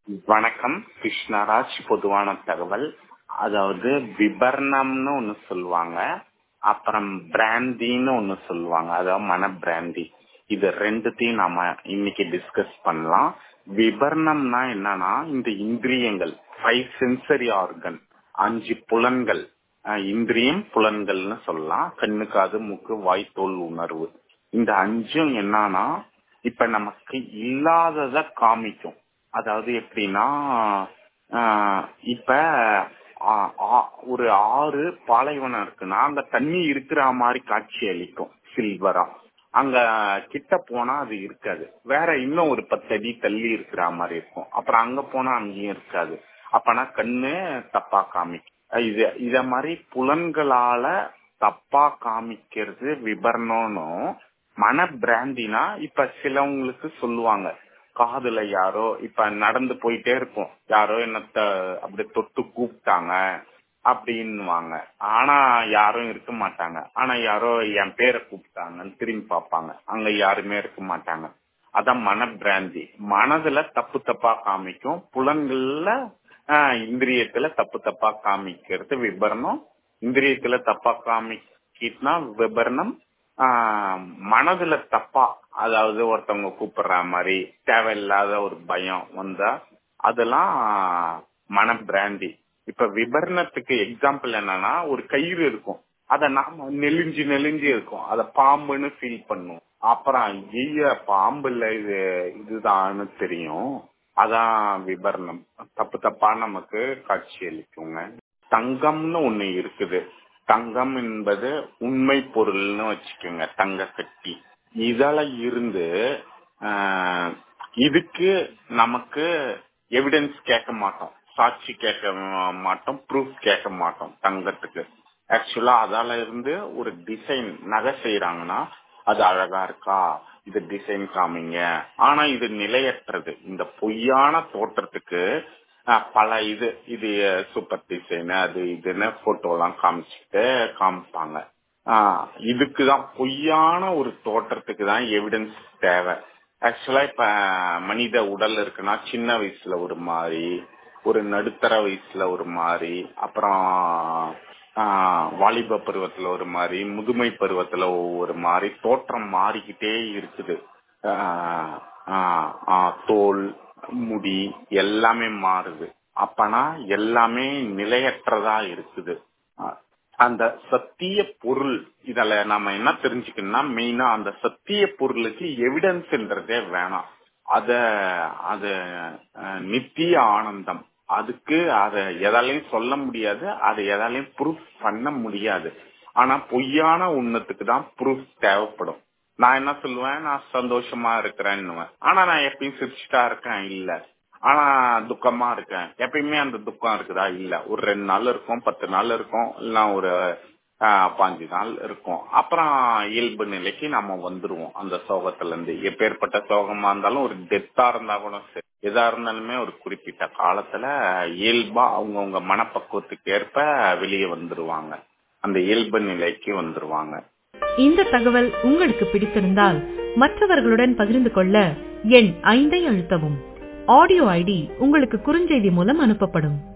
வணக்கம் கிருஷ்ணராஜ் பொதுவான தகவல் அதாவது விபர்ணம்னு ஒண்ணு சொல்லுவாங்க அப்புறம் பிராந்தின்னு ஒண்ணு சொல்லுவாங்க அதாவது மன பிராந்தி இது ரெண்டுத்தையும் நாம இன்னைக்கு டிஸ்கஸ் பண்ணலாம் விபர்ணம்னா என்னன்னா இந்த இந்திரியங்கள் ஃபைவ் சென்சரி ஆர்கன் அஞ்சு புலன்கள் அஹ் இந்திரியம் புலன்கள்னு சொல்லலாம் கண்ணு காது மூக்கு வாய் தோல் உணர்வு இந்த அஞ்சும் என்னன்னா இப்ப நமக்கு இல்லாதத காமிக்கும் அதாவது எப்படின்னா ஆஹ் இப்ப ஆ- ஆ- ஒரு ஆறு பாலைவனம் இருக்குன்னா அங்க தண்ணி இருக்கிற மாதிரி காட்சி அளிக்கும் சில்வரா அங்க கிட்ட போனா அது இருக்காது வேற இன்னும் ஒரு பத்து அடி தள்ளி இருக்கிற மாதிரி இருக்கும் அப்புறம் அங்க போனா அங்கேயும் இருக்காது அப்பனா கண்ணு தப்பா காமிக்கும் இது இத மாதிரி புலன்களால தப்பா காமிக்கிறது விபரணம்னும் மன பிராந்தினா இப்ப சிலவங்களுக்கு சொல்லுவாங்க காதுல யாரோ இப்ப நடந்து போயிட்டே இருக்கும் யாரோ என்னத்த அப்படி தொட்டு கூப்பிட்டாங்க அப்படின்னுவாங்க ஆனா யாரும் இருக்க மாட்டாங்க ஆனா யாரோ என் பேரை கூப்பிட்டாங்கன்னு திரும்பி பார்ப்பாங்க அங்க யாருமே இருக்க மாட்டாங்க அதான் மன பிராந்தி மனதுல தப்பு தப்பா காமிக்கும் புலன்கள்ல ஆஹ், இந்திரியத்துல தப்பு தப்பா காமிக்கிறது விபரணம் இந்திரியத்துல தப்பா காமிக்கிட்டுனா விபரணம் ஆஹ், மனதுல தப்பா அதாவது ஒருத்தவங்க கூப்பிடுற மாதிரி தேவையில்லாத ஒரு பயம் வந்தா அதெல்லாம் மன பிராந்தி இப்ப விபரணத்துக்கு எக்ஸாம்பிள் என்னன்னா ஒரு கயிறு இருக்கும் அத நாம நெலிஞ்சு நெலிஞ்சு இருக்கும் அத பாம்புன்னு ஃபீல் பண்ணும் அப்புறம் ஐய பாம்பு இல்ல இது இதுதான்னு தெரியும் அதான் விபரணம் தப்பு தப்பா நமக்கு காட்சி அளிக்குங்க தங்கம்னு ஒண்ணு இருக்குது தங்கம் என்பது உண்மை பொருள்னு வச்சுக்கோங்க தங்க கட்டி இதால இருந்து ஆஹ், இதுக்கு நமக்கு எவிடன்ஸ் கேட்க மாட்டோம் சாட்சி கேட்க மாட்டோம் ப்ரூஃப் கேட்க மாட்டோம் தங்கத்துக்கு ஆக்சுவலா அதால இருந்து ஒரு டிசைன் நகை செய்யறாங்கன்னா அது அழகா இருக்கா இது டிசைன் காமிங்க ஆனா இது நிலையற்றது இந்த பொய்யான தோற்றத்துக்கு அஹ், பல இது இது சூப்பர் டிசைன் அது இதுன்னு போட்டோ எல்லாம் காமிச்சுட்டு காமிப்பாங்க ஆஹ், இதுக்குதான் பொய்யான ஒரு தோற்றத்துக்கு தான் எவிடன்ஸ் தேவை ஆக்சுவலா இப்ப மனித உடல் இருக்குன்னா சின்ன வயசுல ஒரு மாதிரி ஒரு நடுத்தர வயசுல ஒரு மாதிரி அப்புறம் ஆஹ், வாலிப பருவத்துல ஒரு மாதிரி முதுமை பருவத்துல ஒரு மாதிரி தோற்றம் மாறிக்கிட்டே இருக்குது ஆஹ், ஆஹ், ஆஹ், தோல் முடி எல்லாமே மாறுது அப்பனா எல்லாமே நிலையற்றதா இருக்குது ஆஹ், அந்த சத்திய பொருள் இதுல நாம என்ன தெரிஞ்சுக்கணும்னா மெயினா அந்த சத்திய பொருளுக்கு எவிடன்ஸ்ன்றதே வேணாம் அத அது அஹ், நித்திய ஆனந்தம் அதுக்கு அத எதாலையும் சொல்ல முடியாது அதை எதாலையும் ப்ரூஃப் பண்ண முடியாது ஆனா பொய்யான உண்மத்துக்கு தான் ப்ரூஃப் தேவைப்படும் நான் என்ன சொல்லுவேன் நான் சந்தோஷமா இருக்கிறேன்னுவேன் ஆனா நான் எப்பயும் சிரிச்சுட்டா இருக்கேன் இல்ல ஆனா துக்கமா இருக்கேன் எப்பயுமே அந்த துக்கம் இருக்குதா இல்ல ஒரு ரெண்டு நாள் இருக்கும் பத்து நாள் இருக்கும் இல்ல ஒரு ஆஹ், பாஞ்சு நாள் இருக்கும் அப்புறம் இயல்பு நிலைக்கு நம்ம வந்துருவோம் அந்த சோகத்துல இருந்து எப்பேற்பட்ட சோகமா இருந்தாலும் ஒரு டெத்தா இருந்தா கூட சரி எதா இருந்தாலுமே ஒரு குறிப்பிட்ட காலத்துல இயல்பா அவங்கவுங்க மனப்பக்குவத்துக்கு ஏற்ப வெளியே வந்துருவாங்க அந்த இயல்பு நிலைக்கு வந்துருவாங்க இந்த தகவல் உங்களுக்கு பிடித்திருந்தால் மற்றவர்களுடன் பகிர்ந்து கொள்ள எண் ஐந்தை அழுத்தவும் ஆடியோ ஐடி உங்களுக்கு குறுஞ்செய்தி மூலம் அனுப்பப்படும்